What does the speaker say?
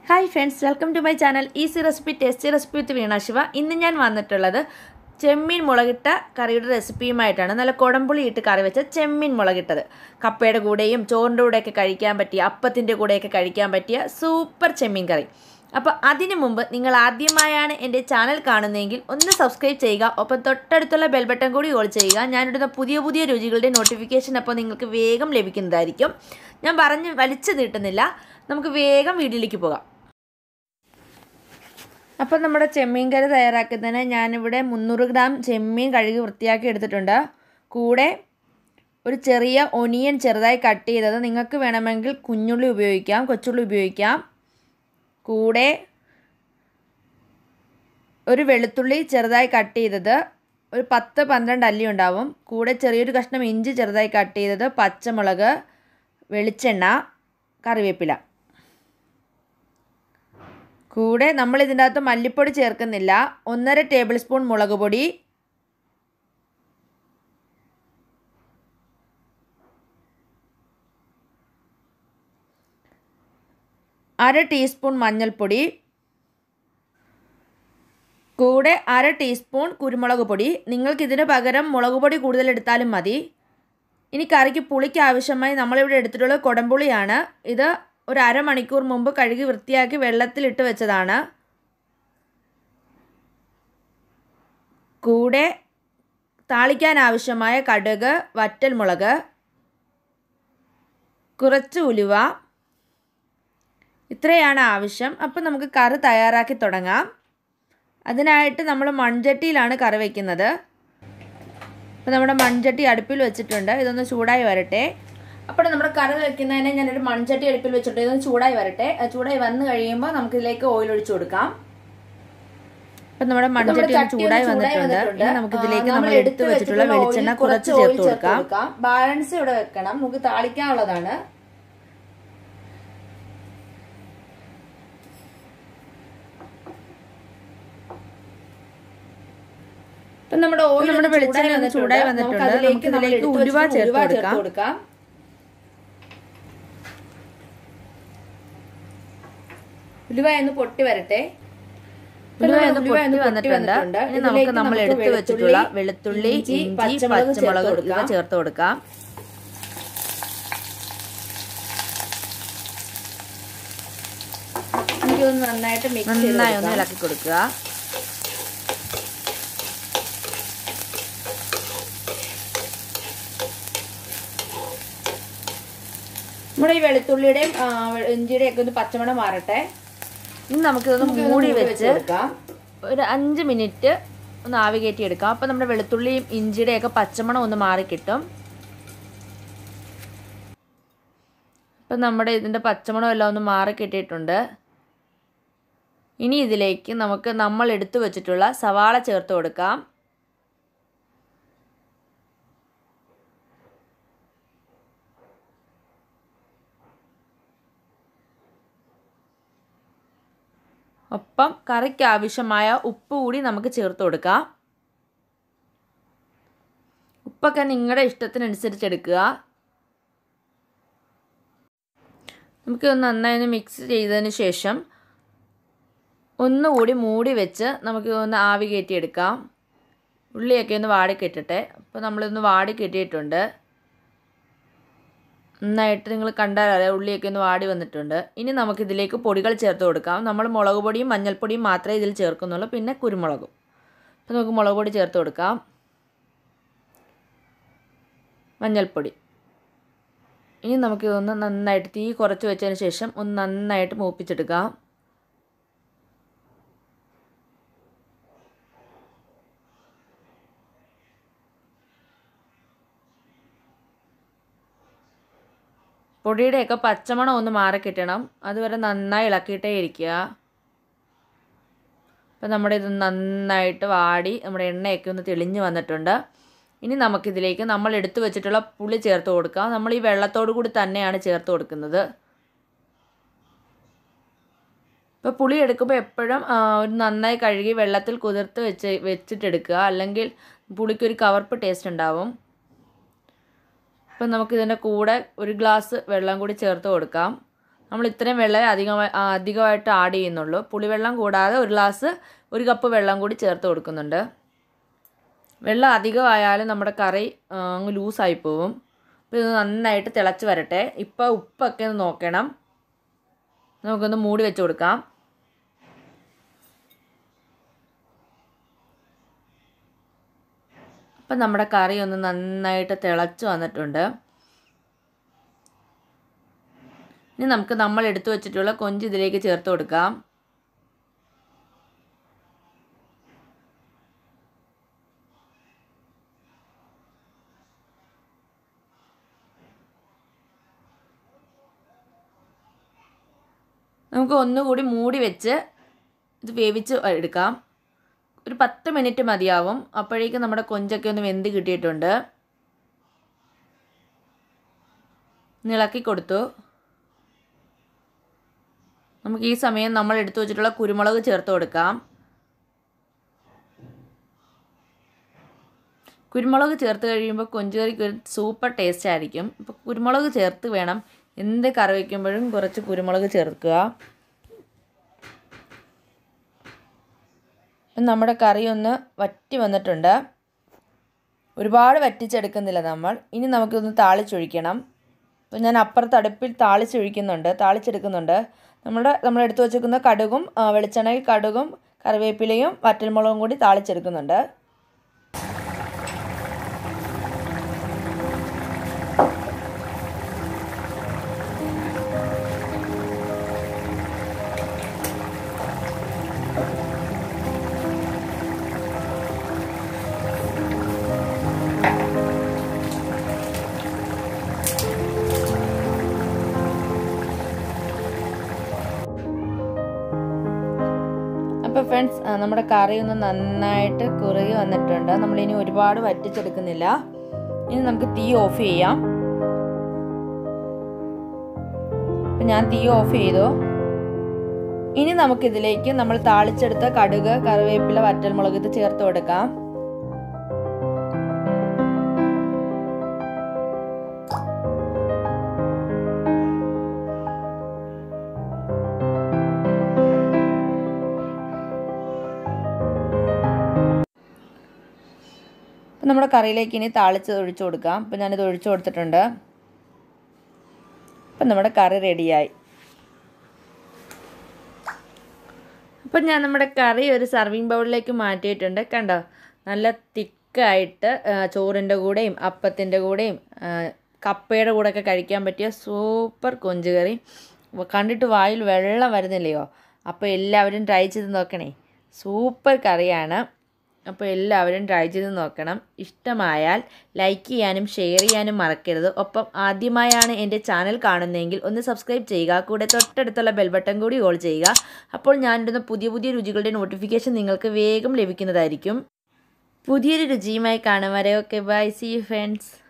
hi friends welcome to my channel easy recipe tasty recipe with Veena Shiva ഇന്ന് ഞാൻ വന്നിട്ടുള്ളത് ചെമ്മീൻ മുളകിട്ട കറിയുടെ റെസിപ്പിയുമായിട്ടാണ് നല്ല കുടംപുളി ഇട്ട് കറി വെച്ച ചെമ്മീൻ മുളകിട്ടത് കപ്പയുടെ കൂടെയും ചോറിൻ്റെ കൂടെയൊക്കെ കഴിക്കാൻ പറ്റിയ അപ്പത്തിൻ്റെ കൂടെയൊക്കെ കഴിക്കാൻ പറ്റിയ സൂപ്പർ ചെമ്മീൻ കറി അപ്പോൾ അതിനു മുമ്പ് നിങ്ങൾ ആദ്യമായാണ് എൻ്റെ ചാനൽ കാണുന്നതെങ്കിൽ ഒന്ന് സബ്സ്ക്രൈബ് ചെയ്യുക ഒപ്പം തൊട്ടടുത്തുള്ള ബെൽ ബട്ടൺ കൂടി ഓൾ ചെയ്യുക ഞാനിടുന്ന പുതിയ പുതിയ രുചികളുടെ നോട്ടിഫിക്കേഷൻ അപ്പോൾ നിങ്ങൾക്ക് വേഗം ലഭിക്കുന്നതായിരിക്കും ഞാൻ പറഞ്ഞ് വലിച്ചു നീട്ടുന്നില്ല നമുക്ക് വേഗം വീട്ടിലേക്ക് പോകാം അപ്പോൾ നമ്മുടെ ചെമ്മീൻ കറി തയ്യാറാക്കുന്നതിന് ഞാനിവിടെ മുന്നൂറ് ഗ്രാം ചെമ്മീൻ കഴുകി വൃത്തിയാക്കി എടുത്തിട്ടുണ്ട് കൂടെ ഒരു ചെറിയ ഒനിയൻ ചെറുതായി കട്ട് ചെയ്തത് നിങ്ങൾക്ക് വേണമെങ്കിൽ കുഞ്ഞുള്ളി ഉപയോഗിക്കാം കൊച്ചുള്ളി ഉപയോഗിക്കാം കൂടെ ഒരു വെളുത്തുള്ളി ചെറുതായി കട്ട് ചെയ്തത് ഒരു പത്ത് പന്ത്രണ്ട് അല്ലി ഉണ്ടാവും കൂടെ ചെറിയൊരു കഷ്ണം ഇഞ്ചി ചെറുതായി കട്ട് ചെയ്തത് പച്ചമുളക് വെളിച്ചെണ്ണ കറിവേപ്പില കൂടെ നമ്മൾ ഇതിൻ്റെ അകത്ത് മല്ലിപ്പൊടി ചേർക്കുന്നില്ല ഒന്നര ടേബിൾ സ്പൂൺ മുളക് പൊടി അര ടീസ്പൂൺ മഞ്ഞൾപ്പൊടി കൂടെ അര ടീസ്പൂൺ കുരുമുളക് പൊടി നിങ്ങൾക്കിതിന് പകരം മുളക് പൊടി കൂടുതൽ എടുത്താലും മതി ഇനി കറിക്ക് പുളിക്ക് ആവശ്യമായി നമ്മളിവിടെ എടുത്തിട്ടുള്ളത് കുടംപുളിയാണ് ഇത് ഒരു അരമണിക്കൂർ മുമ്പ് കഴുകി വൃത്തിയാക്കി വെള്ളത്തിലിട്ട് വെച്ചതാണ് കൂടെ താളിക്കാൻ ആവശ്യമായ കടുക് വറ്റൽമുളക് കുറച്ച് ഉലുവ ഇത്രയാണ് ആവശ്യം അപ്പം നമുക്ക് കറി തയ്യാറാക്കി തുടങ്ങാം അതിനായിട്ട് നമ്മൾ മൺചട്ടിയിലാണ് കറി വയ്ക്കുന്നത് അപ്പോൾ നമ്മുടെ മൺചട്ടി അടുപ്പിൽ വെച്ചിട്ടുണ്ട് ഇതൊന്ന് ചൂടായി വരട്ടെ അപ്പോൾ നമ്മുടെ കറി വെക്കുന്നതിന് ഞാനൊരു മൺചട്ടി അടുപ്പിൽ വെച്ചിട്ട് ഇതൊന്ന് ചൂടായി വരട്ടെ ചൂടായി വന്നു കഴിയുമ്പോൾ നമുക്ക് ഇതിലേക്ക് ഓയിൽ ഒഴിച്ചു കൊടുക്കാം അപ്പം നമ്മുടെ മൺചട്ടി ഒന്ന് ചൂടായി വന്നിട്ടുണ്ട് ഇനി നമുക്ക് ഇതിലേക്ക് നമ്മൾ എടുത്തു വെച്ചിട്ടുള്ള വെളിച്ചെണ്ണ കുറച്ച് ചേർത്ത് കൊടുക്കാം ബാലൻസ് ഇവിടെ വെക്കണം നമുക്ക് താളിക്കാനുള്ളതാണ് ഇപ്പം നമ്മുടെ ഓയിൽ നമ്മുടെ വെളിച്ചെണ്ണ ചൂടായി വന്നിട്ടുണ്ട് നമുക്ക് ഇതിലേക്ക് ഉലുവ ചേർത്ത് കൊടുക്കാം ഉലുവ ഒന്ന് പൊട്ടി വരട്ടെ ഉലുവ ഒന്ന് പൊട്ടി വന്നിട്ടുണ്ട് ഇനി നമുക്ക് നമ്മൾ എടുത്തു വെച്ചിട്ടുള്ള വെളുത്തുള്ളി ഇഞ്ചി പച്ചമുളക് ഇവ ചേർത്ത് കൊടുക്കാം എനിക്കൊന്ന് നന്നായിട്ട് മിക്സ് നന്നായി ഒന്ന് ഇളക്കി കൊടുക്കുക നമ്മുടെ ഈ വെളുത്തുള്ളിയുടെയും ഇഞ്ചിയുടെയും ഒക്കെ ഒന്ന് പച്ചമണം മാറട്ടെ ഇനി നമുക്കിതൊന്ന് മൂടി വെച്ച് ഒരു അഞ്ച് മിനിറ്റ് ഒന്ന് ആവി കയറ്റി എടുക്കാം അപ്പം നമ്മുടെ വെളുത്തുള്ളിയും ഇഞ്ചിയുടെയും ഒക്കെ പച്ചമണം ഒന്ന് മാറിക്കിട്ടും ഇപ്പം നമ്മുടെ ഇതിൻ്റെ പച്ചമണം എല്ലാം ഒന്ന് മാറി കിട്ടിയിട്ടുണ്ട് ഇനി ഇതിലേക്ക് നമുക്ക് നമ്മൾ എടുത്തു വെച്ചിട്ടുള്ള സവാള ചേർത്ത് കൊടുക്കാം ഒപ്പം കറിക്ക് ആവശ്യമായ ഉപ്പ് കൂടി നമുക്ക് ചേർത്ത് കൊടുക്കാം ഉപ്പൊക്കെ നിങ്ങളുടെ ഇഷ്ടത്തിനനുസരിച്ച് എടുക്കുക നമുക്ക് നന്നായി ഒന്ന് മിക്സ് ചെയ്തതിന് ശേഷം ഒന്നുകൂടി മൂടി വെച്ച് നമുക്ക് ഒന്ന് ആവി കയറ്റിയെടുക്കാം ഉള്ളിയൊക്കെ ഒന്ന് വാടി കെട്ടിട്ടെ അപ്പോൾ നമ്മളിതൊന്ന് വാടി കെട്ടിയിട്ടുണ്ട് നന്നായിട്ട് നിങ്ങൾ കണ്ടാൽ അറിയാം ഉള്ളിയൊക്കെ ഒന്ന് വാടി വന്നിട്ടുണ്ട് ഇനി നമുക്കിതിലേക്ക് പൊടികൾ ചേർത്ത് കൊടുക്കാം നമ്മൾ മുളക് പൊടിയും മഞ്ഞൾപ്പൊടിയും മാത്രമേ ഇതിൽ ചേർക്കുന്നുള്ളൂ പിന്നെ കുരുമുളകും അപ്പോൾ നമുക്ക് മുളക് പൊടി ചേർത്ത് കൊടുക്കാം മഞ്ഞൾപ്പൊടി ഇനി നമുക്ക് ഇതൊന്ന് നന്നായിട്ട് തീ കുറച്ച് വെച്ചതിന് ശേഷം ഒന്ന് നന്നായിട്ട് മൂപ്പിച്ചെടുക്കാം പൊടിയുടെയൊക്കെ പച്ചമണം ഒന്ന് മാറി കിട്ടണം അതുവരെ നന്നായി ഇളക്കിയിട്ടേ ഇരിക്കുക അപ്പം നമ്മുടെ ഇത് നന്നായിട്ട് വാടി നമ്മുടെ എണ്ണയൊക്കെ ഒന്ന് തെളിഞ്ഞ് വന്നിട്ടുണ്ട് ഇനി നമുക്കിതിലേക്ക് നമ്മൾ എടുത്തു വെച്ചിട്ടുള്ള പുളി ചേർത്ത് കൊടുക്കാം നമ്മൾ ഈ വെള്ളത്തോടു കൂടി തന്നെയാണ് ചേർത്ത് കൊടുക്കുന്നത് ഇപ്പോൾ പുളി എടുക്കുമ്പോൾ എപ്പോഴും ഒരു നന്നായി കഴുകി വെള്ളത്തിൽ കുതിർത്ത് വെച്ച് വെച്ചിട്ടെടുക്കുക അല്ലെങ്കിൽ പുളിക്കൊരു കവർപ്പ് ടേസ്റ്റ് ഉണ്ടാവും അപ്പം നമുക്കിതിൻ്റെ കൂടെ ഒരു ഗ്ലാസ് വെള്ളം കൂടി ചേർത്ത് കൊടുക്കാം നമ്മൾ ഇത്രയും വെള്ളമേ അധികമായി ആ, അധികമായിട്ട് ആഡ് ചെയ്യുന്നുള്ളൂ പുളിവെള്ളം കൂടാതെ ഒരു ഗ്ലാസ് ഒരു കപ്പ് വെള്ളം കൂടി ചേർത്ത് കൊടുക്കുന്നുണ്ട് വെള്ളം അധികമായാലും നമ്മുടെ കറി ആ, അങ്ങ് ലൂസായി പോവും അപ്പോൾ ഇത് നന്നായിട്ട് തിളച്ച് വരട്ടെ ഇപ്പോൾ ഉപ്പൊക്കെ ഒന്ന് നോക്കണം നമുക്കൊന്ന് മൂടി വെച്ച് കൊടുക്കാം അപ്പം നമ്മുടെ കറി ഒന്ന് നന്നായിട്ട് തിളച്ച് വന്നിട്ടുണ്ട് ഇനി നമുക്ക് നമ്മൾ എടുത്തു വെച്ചിട്ടുള്ള കൊഞ്ച് ഇതിലേക്ക് ചേർത്ത് കൊടുക്കാം നമുക്ക് ഒന്നുകൂടി മൂടി വെച്ച് ഇത് വേവിച്ച് എടുക്കാം ഒരു പത്ത് മിനിറ്റ് മതിയാവും അപ്പോഴേക്കും നമ്മുടെ കൊഞ്ചൊക്കെ ഒന്ന് വെന്ത് കിട്ടിയിട്ടുണ്ട് ഒന്ന് ഇളക്കി കൊടുത്തു നമുക്ക് ഈ സമയം നമ്മൾ എടുത്തു വെച്ചിട്ടുള്ള കുരുമുളക് ചേർത്ത് കൊടുക്കാം കുരുമുളക് ചേർത്ത് കഴിയുമ്പോൾ കൊഞ്ച് കറിക്ക് ഒരു സൂപ്പർ ടേസ്റ്റ് ആയിരിക്കും അപ്പോൾ കുരുമുളക് ചേർത്ത് വേണം എന്ത് കറി വയ്ക്കുമ്പോഴും കുറച്ച് കുരുമുളക് ചേർക്കുക ഇപ്പം നമ്മുടെ കറി ഒന്ന് വറ്റി വന്നിട്ടുണ്ട് ഒരുപാട് വറ്റിച്ചെടുക്കുന്നില്ല നമ്മൾ ഇനി നമുക്കിതൊന്ന് താളിച്ചൊഴിക്കണം അപ്പോൾ ഞാൻ അപ്പുറത്ത് അടുപ്പിൽ താളിച്ചൊഴിക്കുന്നുണ്ട് താളിച്ചെടുക്കുന്നുണ്ട് നമ്മുടെ നമ്മൾ എടുത്തു വച്ചേക്കുന്ന കടുകും ആ, വെളിച്ചെണ്ണയിൽ കടുകും കറിവേപ്പിലയും വറ്റൽമുളകും കൂടി താളിച്ചെടുക്കുന്നുണ്ട് അപ്പോൾ ഫ്രണ്ട്സ് നമ്മുടെ കറി ഒന്ന് നന്നായിട്ട് കുറുകി വന്നിട്ടുണ്ട് നമ്മളിനി ഒരുപാട് വറ്റിച്ചെടുക്കുന്നില്ല ഇനി നമുക്ക് തീ ഓഫ് ചെയ്യാം അപ്പം ഞാൻ തീ ഓഫ് ചെയ്തു ഇനി നമുക്കിതിലേക്ക് നമ്മൾ താളിച്ചെടുത്ത കടുക് കറിവേപ്പില വറ്റൽമുളക് ഇത് ചേർത്ത് കൊടുക്കാം അപ്പം നമ്മുടെ കറിയിലേക്ക് ഇനി താളിച്ച് ഒഴിച്ചു കൊടുക്കാം അപ്പം ഞാനിത് ഒഴിച്ചു കൊടുത്തിട്ടുണ്ട് അപ്പം നമ്മുടെ കറി റെഡിയായി അപ്പം ഞാൻ നമ്മുടെ കറി ഒരു സർവിങ് ബൗളിലേക്ക് മാറ്റിയിട്ടുണ്ട് കണ്ടോ നല്ല തിക്കായിട്ട് ചോറിൻ്റെ കൂടെയും അപ്പത്തിൻ്റെ കൂടെയും ആ, കപ്പയുടെ കൂടെയൊക്കെ കഴിക്കാൻ പറ്റിയ സൂപ്പർ കൊഞ്ച് കറി വ- കണ്ടിട്ട് വായിൽ വെള്ളം വരുന്നില്ലയോ അപ്പോൾ എല്ലാവരും ട്രൈ ചെയ്ത് നോക്കണേ സൂപ്പർ കറിയാണ് അപ്പോൾ എല്ലാവരും ട്രൈ ചെയ്ത് നോക്കണം ഇഷ്ടമായാൽ ലൈക്ക് ചെയ്യാനും ഷെയർ ചെയ്യാനും മറക്കരുത് ഒപ്പം ആദ്യമായാണ് എൻ്റെ ചാനൽ കാണുന്നതെങ്കിൽ ഒന്ന് സബ്സ്ക്രൈബ് ചെയ്യുക കൂടെ തൊട്ടടുത്തുള്ള ബെൽ ബട്ടൺ കൂടി ഓൾ ചെയ്യുക അപ്പോൾ ഞാനിടുന്ന പുതിയ പുതിയ രുചികളുടെ നോട്ടിഫിക്കേഷൻ നിങ്ങൾക്ക് വേഗം ലഭിക്കുന്നതായിരിക്കും പുതിയൊരു രുചിയുമായി കാണും വരെ okay bye see you friends